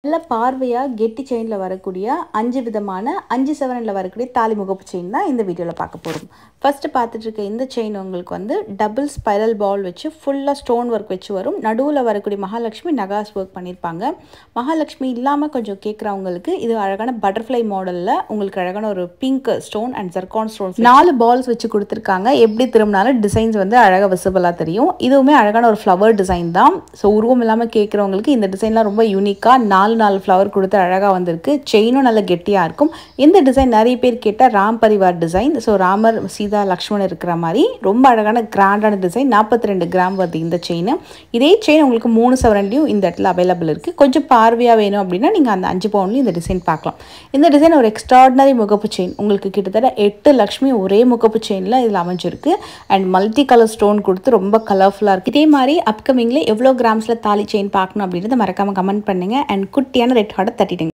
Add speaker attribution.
Speaker 1: நல்ல பார்வையாக கெட்டி செயினில் வரக்கூடிய அஞ்சு விதமான அஞ்சு செவனில் வரக்கூடிய தாலி முகப்பு செயின் தான் இந்த வீடியோவில் பார்க்க போகிறோம் ஃபஸ்ட்டு பார்த்துட்டு இருக்க இந்த செயின் உங்களுக்கு வந்து டபுள் ஸ்பைரல் பால் வச்சு ஃபுல்லாக ஸ்டோன் ஒர்க் வச்சு வரும் நடுவில் வரக்கூடிய மகாலட்சுமி நகாஸ் ஒர்க் பண்ணியிருப்பாங்க மகாலட்சுமி இல்லாமல் கொஞ்சம் கேட்குறவங்களுக்கு இது அழகான பட்டர்ஃப்ளை மாடலில் உங்களுக்கு அழகான ஒரு pink stone and zircon stones நாலு பால்ஸ் வச்சு கொடுத்துருக்காங்க எப்படி திரும்பினாலும் டிசைன்ஸ் வந்து அழகாக விசிபிளாக தெரியும் இதுவுமே அழகான ஒரு ஃப்ளவர் டிசைன் தான் ஸோ உருவம் இல்லாமல் கேட்குறவங்களுக்கு இந்த டிசைன்லாம் ரொம்ப யூனிக்காக நாலு நாலு ஃப்ளவர் கொடுத்து அழகாக வந்திருக்கு செயினும் நல்ல கெட்டியாக இருக்கும் இந்த டிசைன் நிறைய பேர் கேட்டால் ராம் பரிவார் டிசைன் ஸோ ராமர் சீதா லக்ஷ்மணன் இருக்கிற மாதிரி ரொம்ப அழகான கிராண்டான டிசைன் நாற்பத்தி ரெண்டு கிராம் வருது இந்த செயின் இதே செயின் உங்களுக்கு மூணு சவரன்லையும் இந்த இடத்துல அவைலபிள் இருக்குது கொஞ்சம் பார்வையாக வேணும் அப்படின்னா நீங்கள் அந்த அஞ்சு பவுன்லையும் இந்த டிசைன் பார்க்கலாம் இந்த டிசைன் ஒரு எக்ஸ்ட்ராடினரி முகப்பு செயின் உங்களுக்கு கிட்டத்தட்ட எட்டு லக்ஷ்மி ஒரே முகப்பு செயினில் இதில் அமைஞ்சிருக்கு அண்ட் மல்டி கலர் ஸ்டோன் கொடுத்து ரொம்ப கலர்ஃபுல்லாக இருக்குது இதே மாதிரி அப்கமிங்கில் எவ்வளோ கிராம்ஸில் தாலி செயின் பார்க்கணும் அப்படின்றத மறக்காமல் கமெண்ட் பண்ணுங்கள் அண்ட் குட்டியான ரெட் ஹார்ட்டை தட்டிடுங்க